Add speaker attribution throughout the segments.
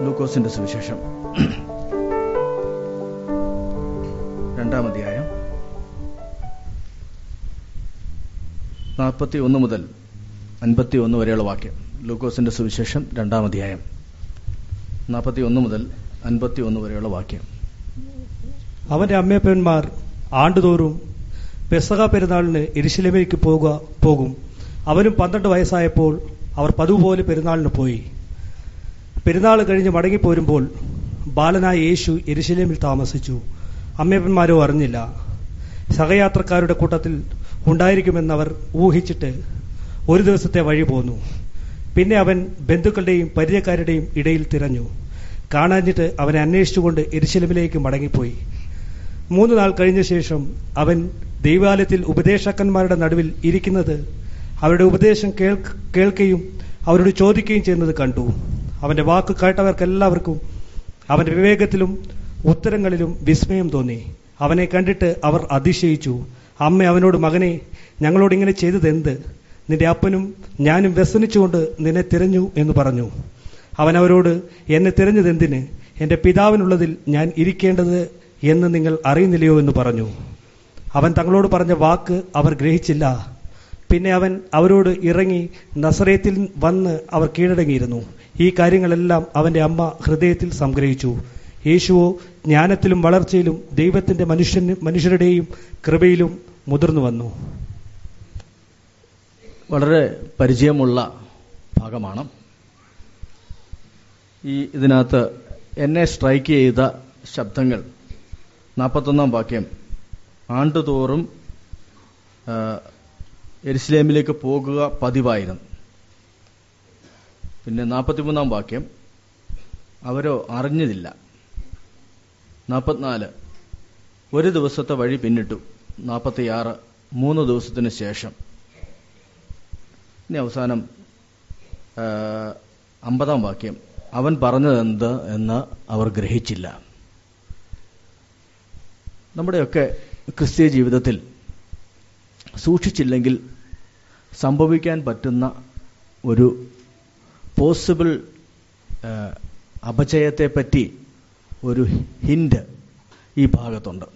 Speaker 1: ലൂക്കോസിന്റെ സുവിശേഷം രണ്ടാം അധ്യായം നാൽപ്പത്തി ഒന്ന് മുതൽ അൻപത്തി ഒന്ന് വരെയുള്ള വാക്യം ലൂക്കോസിന്റെ സുവിശേഷം രണ്ടാം അധ്യായം നാൽപ്പത്തി ഒന്ന് മുതൽ അൻപത്തി ഒന്ന് വരെയുള്ള വാക്യം
Speaker 2: അവന്റെ അമ്മയപ്പന്മാർ ആണ്ടുതോറും പെസക പെരുന്നാളിന് എരിശിലമേക്ക് പോകുക പോകും അവനും പന്ത്രണ്ട് വയസ്സായപ്പോൾ അവർ പതിവ് പോലെ പെരുന്നാളിന് പോയി പെരുന്നാൾ കഴിഞ്ഞ് മടങ്ങിപ്പോരുമ്പോൾ ബാലനായ യേശു എരിശിലേമിൽ താമസിച്ചു അമ്മയപ്പന്മാരോ അറിഞ്ഞില്ല സഹയാത്രക്കാരുടെ കൂട്ടത്തിൽ ഉണ്ടായിരിക്കുമെന്നവർ ഊഹിച്ചിട്ട് ഒരു ദിവസത്തെ വഴി പോന്നു പിന്നെ അവൻ ബന്ധുക്കളുടെയും പരിചയക്കാരുടെയും ഇടയിൽ തിരഞ്ഞു കാണാഞ്ഞിട്ട് അവനെ അന്വേഷിച്ചുകൊണ്ട് എരിശിലമിലേക്ക് മടങ്ങിപ്പോയി മൂന്ന് നാൾ കഴിഞ്ഞ ശേഷം അവൻ ദൈവാലയത്തിൽ ഉപദേശകന്മാരുടെ നടുവിൽ ഇരിക്കുന്നത് അവരുടെ ഉപദേശം കേൾക്ക് കേൾക്കുകയും അവരോട് ചോദിക്കുകയും ചെയ്യുന്നത് കണ്ടു അവന്റെ വാക്ക് കേട്ടവർക്കെല്ലാവർക്കും അവന്റെ വിവേകത്തിലും ഉത്തരങ്ങളിലും വിസ്മയം തോന്നി അവനെ കണ്ടിട്ട് അവർ അതിശയിച്ചു അമ്മ അവനോട് മകനെ ഞങ്ങളോട് ഇങ്ങനെ ചെയ്തത് എന്ത് നിന്റെ അപ്പനും ഞാനും വ്യസനിച്ചുകൊണ്ട് നിന്നെ തിരഞ്ഞു എന്ന് പറഞ്ഞു അവൻ അവരോട് എന്നെ തിരഞ്ഞത് എന്തിന് എന്റെ പിതാവിനുള്ളതിൽ ഞാൻ ഇരിക്കേണ്ടത് എന്ന് നിങ്ങൾ അറിയുന്നില്ലയോ എന്ന് പറഞ്ഞു അവൻ തങ്ങളോട് പറഞ്ഞ വാക്ക് അവർ ഗ്രഹിച്ചില്ല പിന്നെ അവൻ അവരോട് ഇറങ്ങി നസറേത്തിൽ വന്ന് അവർ കീഴടങ്ങിയിരുന്നു ഈ കാര്യങ്ങളെല്ലാം അവന്റെ അമ്മ ഹൃദയത്തിൽ സംഗ്രഹിച്ചു യേശുവോ ജ്ഞാനത്തിലും വളർച്ചയിലും ദൈവത്തിന്റെ മനുഷ്യന് മനുഷ്യരുടെയും കൃപയിലും മുതിർന്നു വന്നു
Speaker 1: വളരെ പരിചയമുള്ള ഭാഗമാണ് ഈ ഇതിനകത്ത് എന്നെ സ്ട്രൈക്ക് ചെയ്ത ശബ്ദങ്ങൾ നാൽപ്പത്തൊന്നാം വാക്യം ആണ്ടുതോറും ആ, എരുസലേമിലേക്ക് പോകുക പതിവായിരുന്നു പിന്നെ നാൽപ്പത്തിമൂന്നാം വാക്യം അവരോ അറിഞ്ഞതില്ല നാൽപ്പത്തിനാല് ഒരു ദിവസത്തെ വഴി പിന്നിട്ടു നാൽപ്പത്തിയാറ് മൂന്ന് ദിവസത്തിന് ശേഷം ഇനി അവസാനം ആ, അമ്പതാം വാക്യം അവൻ പറഞ്ഞതെന്ത് എന്ന് അവർ ഗ്രഹിച്ചില്ല നമ്മുടെയൊക്കെ ക്രിസ്തീയ ജീവിതത്തിൽ സൂക്ഷിച്ചില്ലെങ്കിൽ സംഭവിക്കാൻ പറ്റുന്ന ഒരു പോസിബിൾ അപചയത്തെപ്പറ്റി ഒരു ഹിൻഡ് ഈ ഭാഗത്തുണ്ട്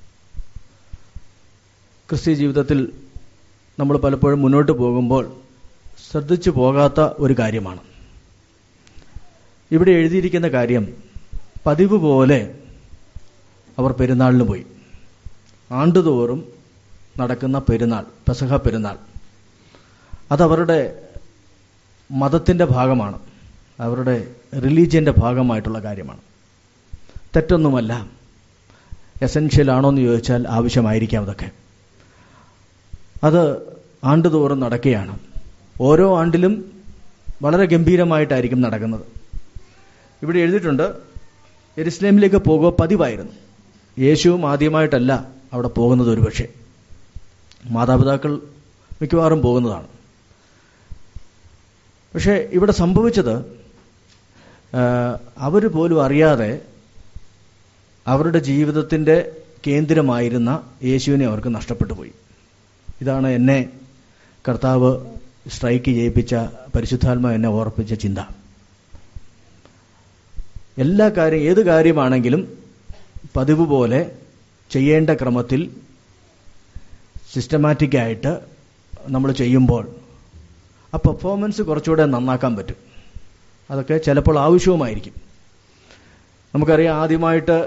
Speaker 1: ക്രിസ്തീയ ജീവിതത്തിൽ നമ്മൾ പലപ്പോഴും മുന്നോട്ട് പോകുമ്പോൾ ശ്രദ്ധിച്ചു പോകാത്ത ഒരു കാര്യമാണ് ഇവിടെ എഴുതിയിരിക്കുന്ന കാര്യം പതിവ് പോലെ അവർ പെരുന്നാളിന് പോയി ആണ്ടുതോറും നടക്കുന്ന പെരുന്നാൾ പെസഹ പെരുന്നാൾ അതവരുടെ മതത്തിൻ്റെ ഭാഗമാണ് അവരുടെ റിലീജിയൻ്റെ ഭാഗമായിട്ടുള്ള കാര്യമാണ് തെറ്റൊന്നുമല്ല എസെൻഷ്യൽ ആണോ എന്ന് ചോദിച്ചാൽ ആവശ്യമായിരിക്കാം അതൊക്കെ അത് ആണ്ടുതോറും നടക്കുകയാണ് ഓരോ ആണ്ടിലും വളരെ ഗംഭീരമായിട്ടായിരിക്കും നടക്കുന്നത് ഇവിടെ എഴുതിയിട്ടുണ്ട് എരുസലേമിലേക്ക് പോകുക പതിവായിരുന്നു യേശുവും ആദ്യമായിട്ടല്ല അവിടെ പോകുന്നത് ഒരുപക്ഷെ മാതാപിതാക്കൾ മിക്കവാറും പോകുന്നതാണ് പക്ഷേ ഇവിടെ സംഭവിച്ചത് അവർ പോലും അറിയാതെ അവരുടെ ജീവിതത്തിൻ്റെ കേന്ദ്രമായിരുന്ന യേശുവിനെ അവർക്ക് നഷ്ടപ്പെട്ടു പോയി ഇതാണ് എന്നെ കർത്താവ് സ്ട്രൈക്ക് ചെയ്യിപ്പിച്ച പരിശുദ്ധാത്മ എന്നെ ഓർപ്പിച്ച ചിന്ത എല്ലാ കാര്യം ഏത് കാര്യമാണെങ്കിലും പതിവ് പോലെ ചെയ്യേണ്ട ക്രമത്തിൽ സിസ്റ്റമാറ്റിക്കായിട്ട് നമ്മൾ ചെയ്യുമ്പോൾ ആ പെർഫോമൻസ് കുറച്ചുകൂടെ നന്നാക്കാൻ പറ്റും അതൊക്കെ ചിലപ്പോൾ ആവശ്യവുമായിരിക്കും നമുക്കറിയാം ആദ്യമായിട്ട്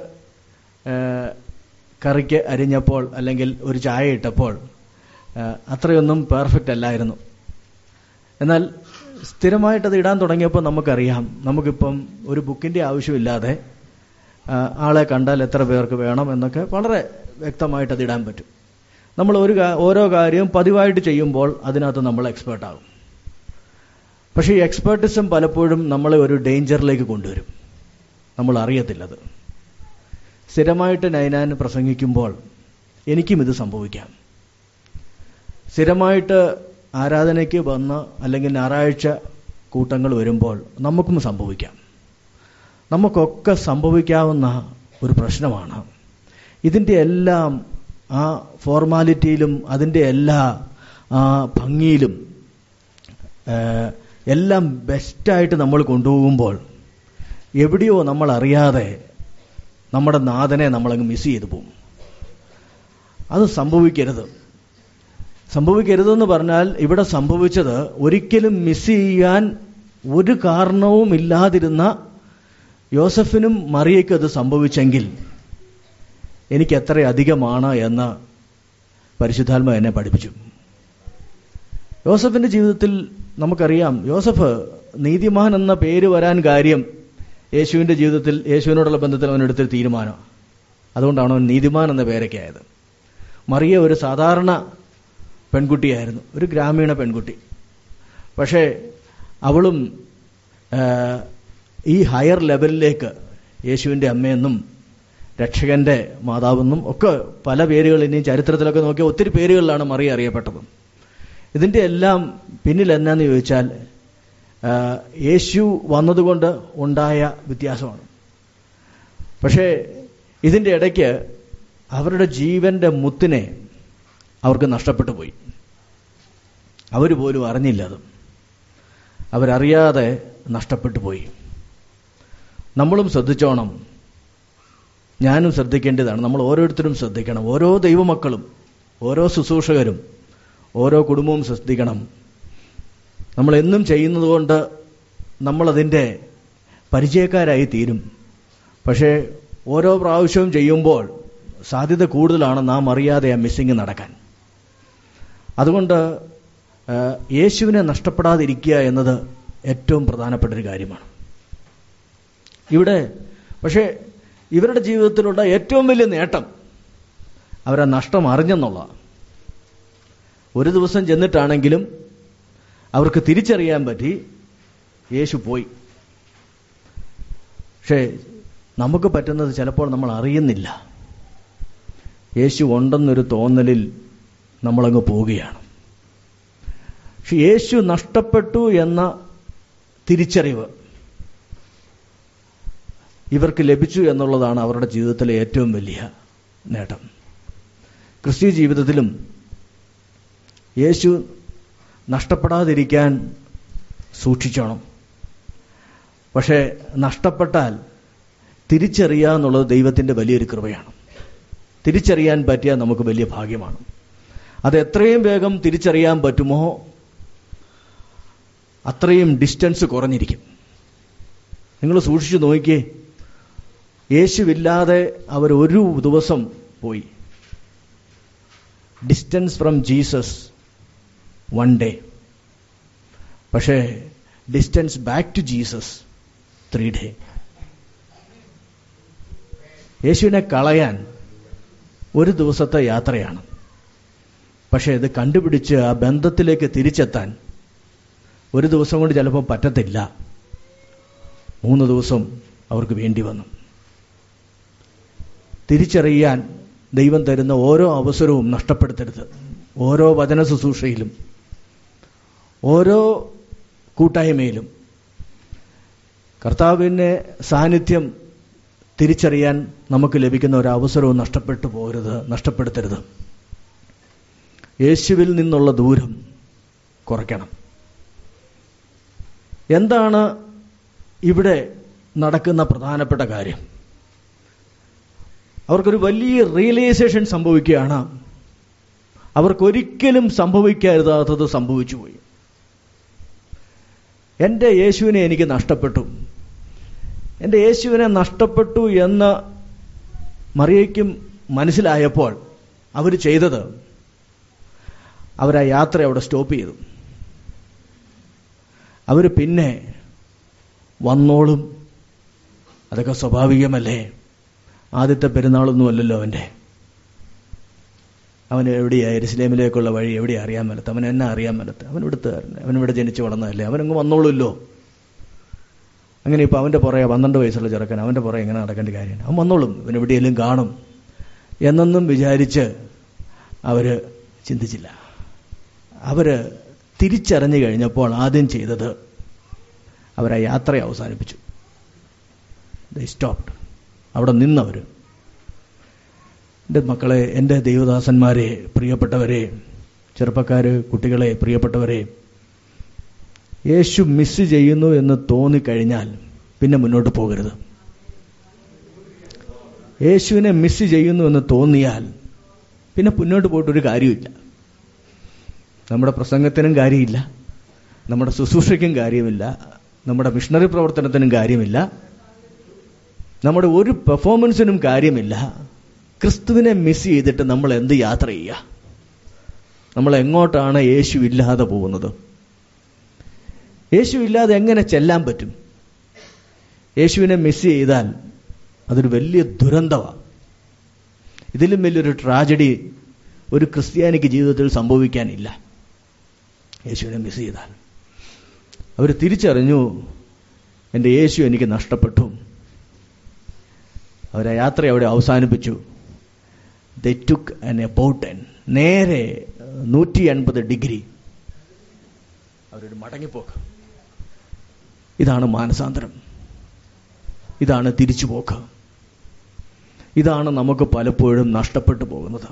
Speaker 1: കറിക്ക് അരിഞ്ഞപ്പോൾ അല്ലെങ്കിൽ ഒരു ചായ ഇട്ടപ്പോൾ അത്രയൊന്നും പെർഫെക്റ്റ് അല്ലായിരുന്നു എന്നാൽ സ്ഥിരമായിട്ടത് ഇടാൻ തുടങ്ങിയപ്പോൾ നമുക്കറിയാം നമുക്കിപ്പം ഒരു ബുക്കിൻ്റെ ആവശ്യമില്ലാതെ ആളെ കണ്ടാൽ എത്ര പേർക്ക് വേണം എന്നൊക്കെ വളരെ വ്യക്തമായിട്ട് അത് ഇടാൻ പറ്റും നമ്മൾ ഒരു ഓരോ കാര്യവും പതിവായിട്ട് ചെയ്യുമ്പോൾ അതിനകത്ത് നമ്മൾ എക്സ്പേർട്ട് ആകും പക്ഷേ ഈ എക്സ്പേർട്ടിസം പലപ്പോഴും നമ്മളെ ഒരു ഡേഞ്ചറിലേക്ക് കൊണ്ടുവരും നമ്മൾ അറിയത്തില്ലത് സ്ഥിരമായിട്ട് നൈനാൻ പ്രസംഗിക്കുമ്പോൾ എനിക്കും ഇത് സംഭവിക്കാം സ്ഥിരമായിട്ട് ആരാധനയ്ക്ക് വന്ന് അല്ലെങ്കിൽ ഞായറാഴ്ച കൂട്ടങ്ങൾ വരുമ്പോൾ നമുക്കും സംഭവിക്കാം നമുക്കൊക്കെ സംഭവിക്കാവുന്ന ഒരു പ്രശ്നമാണ് ഇതിൻ്റെ എല്ലാം ആ ഫോർമാലിറ്റിയിലും അതിൻ്റെ എല്ലാ ആ ഭംഗിയിലും എല്ലാം ബെസ്റ്റായിട്ട് നമ്മൾ കൊണ്ടുപോകുമ്പോൾ എവിടെയോ നമ്മൾ അറിയാതെ നമ്മുടെ നാഥനെ നമ്മളങ്ങ് മിസ് ചെയ്തു പോകും അത് സംഭവിക്കരുത് സംഭവിക്കരുതെന്ന് പറഞ്ഞാൽ ഇവിടെ സംഭവിച്ചത് ഒരിക്കലും മിസ് ചെയ്യാൻ ഒരു കാരണവും ഇല്ലാതിരുന്ന യോസഫിനും മറിയയ്ക്കും അത് സംഭവിച്ചെങ്കിൽ എനിക്ക് എത്ര അധികമാണ് എന്ന് പരിശുദ്ധാത്മ എന്നെ പഠിപ്പിച്ചു യോസഫിന്റെ ജീവിതത്തിൽ നമുക്കറിയാം യോസഫ് നീതിമാൻ എന്ന പേര് വരാൻ കാര്യം യേശുവിന്റെ ജീവിതത്തിൽ യേശുവിനോടുള്ള ബന്ധത്തിൽ അവൻ എടുത്തൊരു തീരുമാനം അതുകൊണ്ടാണ് അവൻ നീതിമാൻ എന്ന പേരൊക്കെ ആയത് മറിയ ഒരു സാധാരണ പെൺകുട്ടിയായിരുന്നു ഒരു ഗ്രാമീണ പെൺകുട്ടി പക്ഷേ അവളും ആ, ഈ ഹയർ ലെവലിലേക്ക് യേശുവിൻ്റെ അമ്മയെന്നും രക്ഷകന്റെ മാതാവെന്നും ഒക്കെ പല പേരുകൾ ഇനി ചരിത്രത്തിലൊക്കെ നോക്കിയാൽ ഒത്തിരി പേരുകളിലാണ് മറിയ അറിയപ്പെട്ടത് ഇതിൻ്റെ എല്ലാം പിന്നിൽ എന്നാന്ന് ചോദിച്ചാൽ ആ, യേശു വന്നതുകൊണ്ട് ഉണ്ടായ വ്യത്യാസമാണ് പക്ഷേ ഇതിൻ്റെ ഇടയ്ക്ക് അവരുടെ ജീവന്റെ മുത്തിനെ അവർക്ക് നഷ്ടപ്പെട്ടു പോയി അവർ പോലും അറിഞ്ഞില്ല അത് അവരറിയാതെ നഷ്ടപ്പെട്ടു പോയി നമ്മളും ശ്രദ്ധിച്ചോണം ഞാനും ശ്രദ്ധിക്കേണ്ടതാണ് നമ്മൾ ഓരോരുത്തരും ശ്രദ്ധിക്കണം ഓരോ ദൈവമക്കളും ഓരോ ശുശ്രൂഷകരും ഓരോ കുടുംബവും ശ്രദ്ധിക്കണം നമ്മൾ എന്നും ചെയ്യുന്നത് കൊണ്ട് നമ്മളതിൻ്റെ പരിചയക്കാരായി തീരും പക്ഷേ ഓരോ പ്രാവശ്യവും ചെയ്യുമ്പോൾ സാധ്യത കൂടുതലാണ് നാം അറിയാതെ ആ മിസ്സിങ് നടക്കാൻ അതുകൊണ്ട് ആ, യേശുവിനെ നഷ്ടപ്പെടാതിരിക്കുക എന്നത് ഏറ്റവും പ്രധാനപ്പെട്ട ഒരു കാര്യമാണ് ഇവിടെ പക്ഷേ ഇവരുടെ ജീവിതത്തിലുള്ള ഏറ്റവും വലിയ നേട്ടം അവരാ നഷ്ടം അറിഞ്ഞെന്നുള്ള ഒരു ദിവസം ചെന്നിട്ടാണെങ്കിലും അവർക്ക് തിരിച്ചറിയാൻ പറ്റി യേശു പോയി പക്ഷേ നമുക്ക് പറ്റുന്നത് ചിലപ്പോൾ നമ്മൾ അറിയുന്നില്ല യേശു ഉണ്ടെന്നൊരു തോന്നലിൽ നമ്മളങ്ങ് പോവുകയാണ് പക്ഷെ യേശു നഷ്ടപ്പെട്ടു എന്ന തിരിച്ചറിവ് ഇവർക്ക് ലഭിച്ചു എന്നുള്ളതാണ് അവരുടെ ജീവിതത്തിലെ ഏറ്റവും വലിയ നേട്ടം ക്രിസ്തീയ ജീവിതത്തിലും യേശു നഷ്ടപ്പെടാതിരിക്കാൻ സൂക്ഷിച്ചോണം പക്ഷേ നഷ്ടപ്പെട്ടാൽ തിരിച്ചറിയുക എന്നുള്ളത് ദൈവത്തിൻ്റെ വലിയൊരു കൃപയാണ് തിരിച്ചറിയാൻ പറ്റിയാൽ നമുക്ക് വലിയ ഭാഗ്യമാണ് അത് എത്രയും വേഗം തിരിച്ചറിയാൻ പറ്റുമോ അത്രയും ഡിസ്റ്റൻസ് കുറഞ്ഞിരിക്കും നിങ്ങൾ സൂക്ഷിച്ചു നോക്കിയേ യേശുവില്ലാതെ അവർ ഒരു ദിവസം പോയി distance from Jesus one day പക്ഷേ distance back to Jesus three day യേശുവിനെ കളയാൻ ഒരു ദിവസത്തെ യാത്രയാണ് പക്ഷേ ഇത് കണ്ടുപിടിച്ച് ആ ബന്ധത്തിലേക്ക് തിരിച്ചെത്താൻ ഒരു ദിവസം കൊണ്ട് ചിലപ്പോൾ പറ്റത്തില്ല മൂന്ന് ദിവസം അവർക്ക് വേണ്ടി വന്നു തിരിച്ചറിയാൻ ദൈവം തരുന്ന ഓരോ അവസരവും നഷ്ടപ്പെടുത്തരുത് ഓരോ വചന ശുശ്രൂഷയിലും ഓരോ കൂട്ടായ്മയിലും കർത്താവിൻ്റെ സാന്നിധ്യം തിരിച്ചറിയാൻ നമുക്ക് ലഭിക്കുന്ന ഒരു അവസരവും നഷ്ടപ്പെട്ടു പോകരുത് നഷ്ടപ്പെടുത്തരുത് യേശുവിൽ നിന്നുള്ള ദൂരം കുറയ്ക്കണം എന്താണ് ഇവിടെ നടക്കുന്ന പ്രധാനപ്പെട്ട കാര്യം അവർക്കൊരു വലിയ റിയലൈസേഷൻ സംഭവിക്കുകയാണ് അവർക്കൊരിക്കലും സംഭവിക്കരുതാത്തത് സംഭവിച്ചു പോയി എൻ്റെ യേശുവിനെ എനിക്ക് നഷ്ടപ്പെട്ടു എൻ്റെ യേശുവിനെ നഷ്ടപ്പെട്ടു എന്ന് മറിയയ്ക്കും മനസ്സിലായപ്പോൾ അവർ ചെയ്തത് അവരാ യാത്ര അവിടെ സ്റ്റോപ്പ് ചെയ്തു അവർ പിന്നെ വന്നോളും അതൊക്കെ സ്വാഭാവികമല്ലേ ആദ്യത്തെ പെരുന്നാളൊന്നുമല്ലല്ലോ അവൻ്റെ അവൻ എവിടെയാ എരുസലേമിലേക്കുള്ള വഴി എവിടെ അറിയാൻ മേലത്ത് അവൻ എന്നെ അറിയാൻ മേലത്ത് അവൻ ഇവിടുത്തുകാരൻ അവൻ ഇവിടെ ജനിച്ചു വളർന്നതല്ലേ അവനങ്ങ് വന്നോളൂല്ലോ അങ്ങനെ ഇപ്പം അവൻ്റെ പുറകെ പന്ത്രണ്ട് വയസ്സുള്ള ചെറുക്കൻ അവൻ്റെ പുറകെ എങ്ങനെ നടക്കേണ്ട കാര്യമാണ് അവൻ വന്നോളും ഇവൻ എവിടെയെങ്കിലും കാണും എന്നൊന്നും വിചാരിച്ച് അവർ ചിന്തിച്ചില്ല അവർ തിരിച്ചറിഞ്ഞു കഴിഞ്ഞപ്പോൾ ആദ്യം ചെയ്തത് അവർ ആ യാത്രയെ അവസാനിപ്പിച്ചു ദ സ്റ്റോപ്ഡ് അവിടെ നിന്നവർ എൻ്റെ മക്കളെ എൻ്റെ ദൈവദാസന്മാരെ പ്രിയപ്പെട്ടവരെ ചെറുപ്പക്കാർ കുട്ടികളെ പ്രിയപ്പെട്ടവരെ യേശു മിസ് ചെയ്യുന്നു എന്ന് തോന്നിക്കഴിഞ്ഞാൽ പിന്നെ മുന്നോട്ട് പോകരുത് യേശുവിനെ മിസ് ചെയ്യുന്നു എന്ന് തോന്നിയാൽ പിന്നെ മുന്നോട്ട് പോയിട്ടൊരു കാര്യമില്ല നമ്മുടെ പ്രസംഗത്തിനും കാര്യമില്ല നമ്മുടെ ശുശ്രൂഷയ്ക്കും കാര്യമില്ല നമ്മുടെ മിഷണറി പ്രവർത്തനത്തിനും കാര്യമില്ല നമ്മുടെ ഒരു പെർഫോമൻസിനും കാര്യമില്ല ക്രിസ്തുവിനെ മിസ് ചെയ്തിട്ട് നമ്മൾ എന്ത് യാത്ര ചെയ്യുക നമ്മൾ എങ്ങോട്ടാണ് യേശു ഇല്ലാതെ പോകുന്നത് യേശു ഇല്ലാതെ എങ്ങനെ ചെല്ലാൻ പറ്റും യേശുവിനെ മിസ് ചെയ്താൽ അതൊരു വലിയ ദുരന്തമാണ് ഇതിലും വലിയൊരു ട്രാജഡി ഒരു ക്രിസ്ത്യാനിക്ക് ജീവിതത്തിൽ സംഭവിക്കാനില്ല യേശുവിനെ മിസ് ചെയ്താൽ അവർ തിരിച്ചറിഞ്ഞു എൻ്റെ യേശു എനിക്ക് നഷ്ടപ്പെട്ടു അവരെ യാത്ര അവിടെ അവസാനിപ്പിച്ചു ദ ടുക്ക് ആൻ എബൌട്ട് എൻ നേരെ നൂറ്റി എൺപത് ഡിഗ്രി അവരൊരു മടങ്ങിപ്പോക്ക് ഇതാണ് മാനസാന്തരം ഇതാണ് തിരിച്ചുപോക്ക് ഇതാണ് നമുക്ക് പലപ്പോഴും നഷ്ടപ്പെട്ടു പോകുന്നത്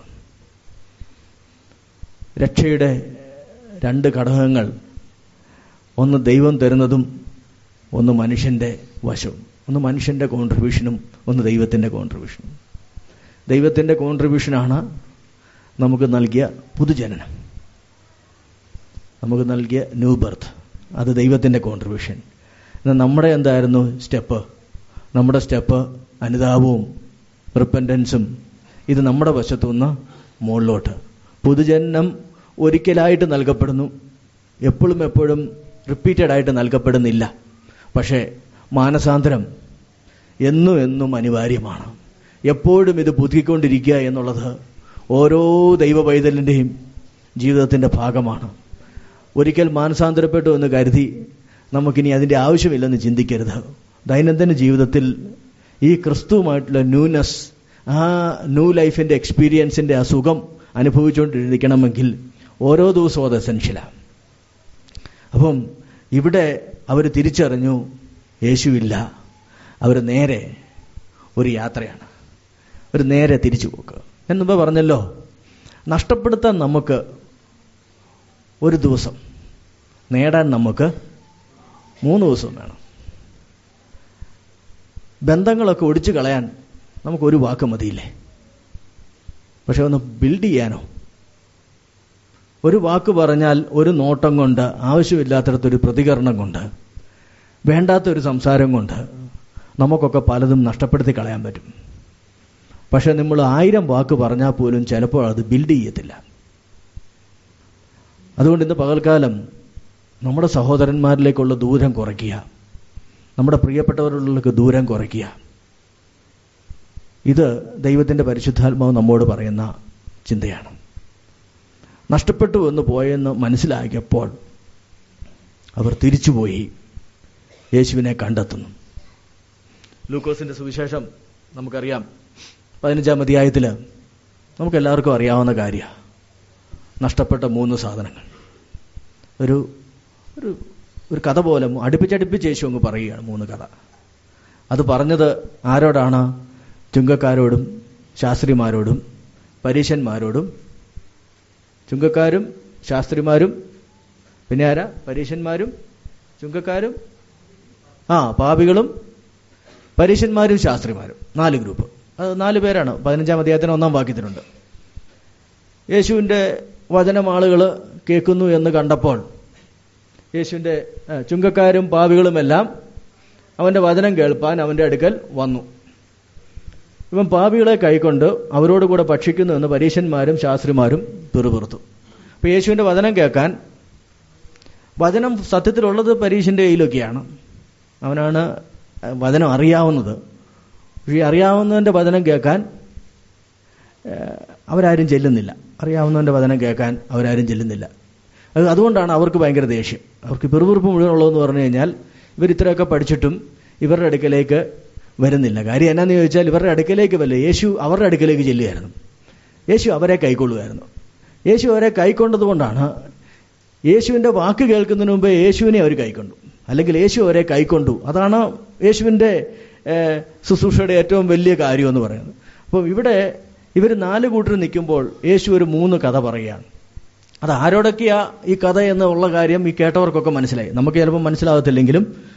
Speaker 1: രക്ഷയുടെ രണ്ട് ഘടകങ്ങൾ ഒന്ന് ദൈവം തരുന്നതും ഒന്ന് മനുഷ്യന്റെ വശവും ഒന്ന് മനുഷ്യന്റെ കോൺട്രിബ്യൂഷനും ഒന്ന് ദൈവത്തിന്റെ കോൺട്രിബ്യൂഷനും ദൈവത്തിന്റെ കോൺട്രിബ്യൂഷനാണ് നമുക്ക് നൽകിയ പുതുജനനം നമുക്ക് നൽകിയ ന്യൂ ബർത്ത് അത് ദൈവത്തിന്റെ കോൺട്രിബ്യൂഷൻ എന്നാൽ നമ്മുടെ എന്തായിരുന്നു സ്റ്റെപ്പ് നമ്മുടെ സ്റ്റെപ്പ് അനുതാപവും റിപ്പൻറ്റൻസും ഇത് നമ്മുടെ വശത്തുനിന്ന് മുകളിലോട്ട് പുതുജന്മം ഒരിക്കലായിട്ട് നൽകപ്പെടുന്നു എപ്പോഴും എപ്പോഴും റിപ്പീറ്റഡ് ആയിട്ട് നൽകപ്പെടുന്നില്ല പക്ഷേ മാനസാന്തരം എന്നും എന്നും അനിവാര്യമാണ് എപ്പോഴും ഇത് പുതുക്കിക്കൊണ്ടിരിക്കുക എന്നുള്ളത് ഓരോ ദൈവ പൈതലിൻ്റെയും ജീവിതത്തിൻ്റെ ഭാഗമാണ് ഒരിക്കൽ മാനസാന്തരപ്പെട്ടു എന്ന് കരുതി നമുക്കിനി അതിൻ്റെ ആവശ്യമില്ലെന്ന് ചിന്തിക്കരുത് ദൈനംദിന ജീവിതത്തിൽ ഈ ക്രിസ്തുവുമായിട്ടുള്ള ന്യൂനെസ് ആ ന്യൂ ലൈഫിൻ്റെ എക്സ്പീരിയൻസിൻ്റെ ആ സുഖം അനുഭവിച്ചുകൊണ്ടിരിക്കണമെങ്കിൽ ഓരോ ദിവസവും അത് എസെൻഷ്യലാണ് അപ്പം ഇവിടെ അവർ തിരിച്ചറിഞ്ഞു യേശുവില്ല അവർ നേരെ ഒരു യാത്രയാണ് ഒരു നേരെ തിരിച്ചു പോക്ക് എന്നുമ്പോ പറഞ്ഞല്ലോ നഷ്ടപ്പെടുത്താൻ നമുക്ക് ഒരു ദിവസം നേടാൻ നമുക്ക് മൂന്ന് ദിവസം വേണം ബന്ധങ്ങളൊക്കെ ഒടിച്ചു കളയാൻ നമുക്ക് ഒരു വാക്ക് മതിയില്ലേ പക്ഷെ ഒന്ന് ബിൽഡ് ചെയ്യാനോ ഒരു വാക്ക് പറഞ്ഞാൽ ഒരു നോട്ടം കൊണ്ട് ആവശ്യമില്ലാത്തടത്തൊരു പ്രതികരണം കൊണ്ട് വേണ്ടാത്തൊരു സംസാരം കൊണ്ട് നമുക്കൊക്കെ പലതും നഷ്ടപ്പെടുത്തി കളയാൻ പറ്റും പക്ഷെ നമ്മൾ ആയിരം വാക്ക് പറഞ്ഞാൽ പോലും ചിലപ്പോൾ അത് ബിൽഡ് ചെയ്യത്തില്ല അതുകൊണ്ട് ഇന്ന് പകൽക്കാലം നമ്മുടെ സഹോദരന്മാരിലേക്കുള്ള ദൂരം കുറയ്ക്കുക നമ്മുടെ പ്രിയപ്പെട്ടവരുള്ളിലേക്ക് ദൂരം കുറയ്ക്കുക ഇത് ദൈവത്തിൻ്റെ പരിശുദ്ധാത്മാവ് നമ്മോട് പറയുന്ന ചിന്തയാണ് നഷ്ടപ്പെട്ടു എന്ന് പോയെന്ന് മനസ്സിലാക്കിയപ്പോൾ അവർ തിരിച്ചുപോയി യേശുവിനെ കണ്ടെത്തുന്നു ലൂക്കോസിന്റെ സുവിശേഷം നമുക്കറിയാം പതിനഞ്ചാം അധ്യായത്തിൽ നമുക്കെല്ലാവർക്കും അറിയാവുന്ന കാര്യമാണ് നഷ്ടപ്പെട്ട മൂന്ന് സാധനങ്ങൾ ഒരു ഒരു ഒരു കഥ പോലെ അടുപ്പിച്ചടുപ്പിച്ച് യേശു അങ്ങ് പറയുകയാണ് മൂന്ന് കഥ അത് പറഞ്ഞത് ആരോടാണ് ചുങ്കക്കാരോടും ശാസ്ത്രിമാരോടും പരീശന്മാരോടും ചുങ്കക്കാരും ശാസ്ത്രിമാരും പിന്നെ ആരാ പരീശന്മാരും ചുങ്കക്കാരും ആ പാപികളും പരീശന്മാരും ശാസ്ത്രിമാരും നാല് ഗ്രൂപ്പ് അത് നാല് പേരാണ് പതിനഞ്ചാം അധ്യായത്തിന് ഒന്നാം വാക്യത്തിനുണ്ട് യേശുവിൻ്റെ വചനം ആളുകൾ കേൾക്കുന്നു എന്ന് കണ്ടപ്പോൾ യേശുവിൻ്റെ ചുങ്കക്കാരും പാപികളുമെല്ലാം അവൻ്റെ വചനം കേൾപ്പാൻ അവൻ്റെ അടുക്കൽ വന്നു ഇവൻ പാപികളെ കൈക്കൊണ്ട് അവരോട് കൂടെ ഭക്ഷിക്കുന്നു എന്ന് പരീശന്മാരും ശാസ്ത്രിമാരും പിറുപിറുത്തു അപ്പൊ യേശുവിന്റെ വചനം കേൾക്കാൻ വചനം സത്യത്തിലുള്ളത് പരീശന്റെ കയ്യിലൊക്കെയാണ് അവനാണ് വചനം അറിയാവുന്നത് പക്ഷേ അറിയാവുന്നവന്റെ വചനം കേൾക്കാൻ അവരാരും ചെല്ലുന്നില്ല അറിയാവുന്നവന്റെ വചനം കേൾക്കാൻ അവരാരും ചെല്ലുന്നില്ല അത് അതുകൊണ്ടാണ് അവർക്ക് ഭയങ്കര ദേഷ്യം അവർക്ക് പെറുപിറുപ്പ് മുഴുവൻ ഉള്ളതെന്ന് പറഞ്ഞു കഴിഞ്ഞാൽ ഇവർ ഇത്രയൊക്കെ പഠിച്ചിട്ടും ഇവരുടെ അടുക്കലേക്ക് വരുന്നില്ല കാര്യം എന്നാന്ന് ചോദിച്ചാൽ ഇവരുടെ അടുക്കലേക്ക് വല്ല യേശു അവരുടെ അടുക്കലേക്ക് ചെല്ലുമായിരുന്നു യേശു അവരെ കൈക്കൊള്ളുമായിരുന്നു യേശു അവരെ കൈക്കൊണ്ടതുകൊണ്ടാണ് യേശുവിൻ്റെ വാക്ക് കേൾക്കുന്നതിന് മുമ്പേ യേശുവിനെ അവർ കൈക്കൊണ്ടു അല്ലെങ്കിൽ യേശു അവരെ കൈക്കൊണ്ടു അതാണ് യേശുവിൻ്റെ ശുശ്രൂഷയുടെ ഏറ്റവും വലിയ കാര്യം എന്ന് പറയുന്നത് അപ്പോൾ ഇവിടെ ഇവർ നാല് കൂട്ടർ നിൽക്കുമ്പോൾ യേശു ഒരു മൂന്ന് കഥ പറയുകയാണ് അത് ആരോടൊക്കെയാ ഈ കഥ എന്നുള്ള കാര്യം ഈ കേട്ടവർക്കൊക്കെ മനസ്സിലായി നമുക്ക് ചിലപ്പോൾ മനസ്സിലാകത്തില്ലെങ്കിലും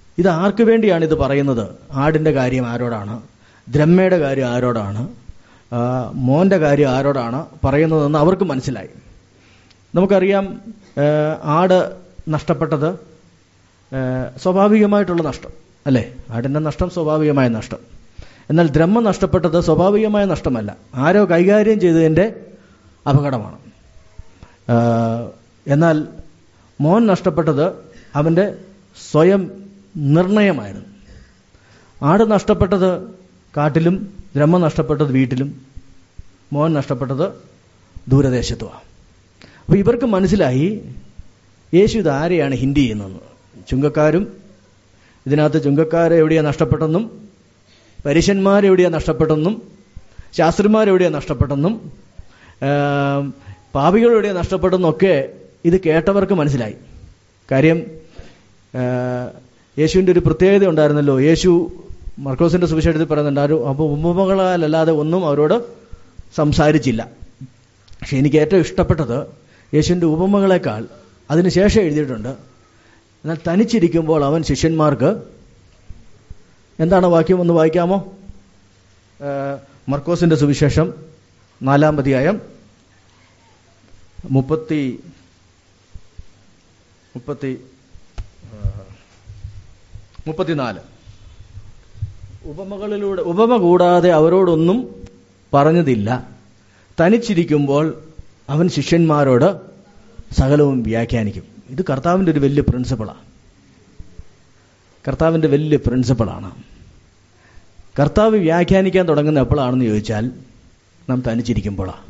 Speaker 1: ഇത് ആർക്ക് വേണ്ടിയാണ് ഇത് പറയുന്നത് ആടിന്റെ കാര്യം ആരോടാണ് ദ്രമ്മയുടെ കാര്യം ആരോടാണ് ആ, മോന്റെ കാര്യം ആരോടാണ് പറയുന്നതെന്ന് അവർക്ക് മനസ്സിലായി നമുക്കറിയാം ആ, ആട് നഷ്ടപ്പെട്ടത് ആ, സ്വാഭാവികമായിട്ടുള്ള നഷ്ടം അല്ലേ ആടിന്റെ നഷ്ടം സ്വാഭാവികമായ നഷ്ടം എന്നാൽ ദ്രഹ്മ നഷ്ടപ്പെട്ടത് സ്വാഭാവികമായ നഷ്ടമല്ല ആരോ കൈകാര്യം ചെയ്തതിൻ്റെ അപകടമാണ് ആ, എന്നാൽ മോൻ നഷ്ടപ്പെട്ടത് അവൻ്റെ സ്വയം നിർണയമായിരുന്നു ആട് നഷ്ടപ്പെട്ടത് കാട്ടിലും ബ്രഹ്മ നഷ്ടപ്പെട്ടത് വീട്ടിലും മോൻ നഷ്ടപ്പെട്ടത് ദൂരദേശത്തുമാണ് അപ്പോൾ ഇവർക്ക് മനസ്സിലായി യേശു ഇത് ആരെയാണ് ഹിന്ദി ചെയ്യുന്നതെന്ന് ചുങ്കക്കാരും ഇതിനകത്ത് ചുങ്കക്കാരെ എവിടെയാണ് നഷ്ടപ്പെട്ടെന്നും പരീശന്മാരെവിടെയാണ് നഷ്ടപ്പെട്ടെന്നും ശാസ്ത്രിമാരെവിടെയാണ് നഷ്ടപ്പെട്ടെന്നും ആം, പാപികളെവിടെയാണ് നഷ്ടപ്പെട്ടെന്നൊക്കെ ഇത് കേട്ടവർക്ക് മനസ്സിലായി കാര്യം ആ, യേശുവിൻ്റെ ഒരു പ്രത്യേകത ഉണ്ടായിരുന്നല്ലോ യേശു മർക്കോസിന്റെ സുവിശേഷത്തിൽ പറയുന്നുണ്ട് ആരും അപ്പോൾ ഉപമകളാലല്ലാതെ ഒന്നും അവരോട് സംസാരിച്ചില്ല പക്ഷെ എനിക്ക് ഏറ്റവും ഇഷ്ടപ്പെട്ടത് യേശുവിൻ്റെ ഉപമകളെക്കാൾ അതിനുശേഷം എഴുതിയിട്ടുണ്ട് എന്നാൽ തനിച്ചിരിക്കുമ്പോൾ അവൻ ശിഷ്യന്മാർക്ക് എന്താണ് വാക്യം ഒന്ന് വായിക്കാമോ ആ, മർക്കോസിന്റെ സുവിശേഷം നാലാം അധ്യായം മുപ്പത്തി മുപ്പത്തി ആ, മുപ്പത്തിനാല് ഉപമകളിലൂടെ ഉപമ കൂടാതെ അവരോടൊന്നും പറഞ്ഞതില്ല തനിച്ചിരിക്കുമ്പോൾ അവൻ ശിഷ്യന്മാരോട് സകലവും വ്യാഖ്യാനിക്കും ഇത് കർത്താവിൻ്റെ ഒരു വലിയ പ്രിൻസിപ്പിളാണ് കർത്താവിൻ്റെ വലിയ പ്രിൻസിപ്പിളാണ് കർത്താവ് വ്യാഖ്യാനിക്കാൻ തുടങ്ങുന്ന എപ്പോഴാണെന്ന് ചോദിച്ചാൽ നാം തനിച്ചിരിക്കുമ്പോഴാണ്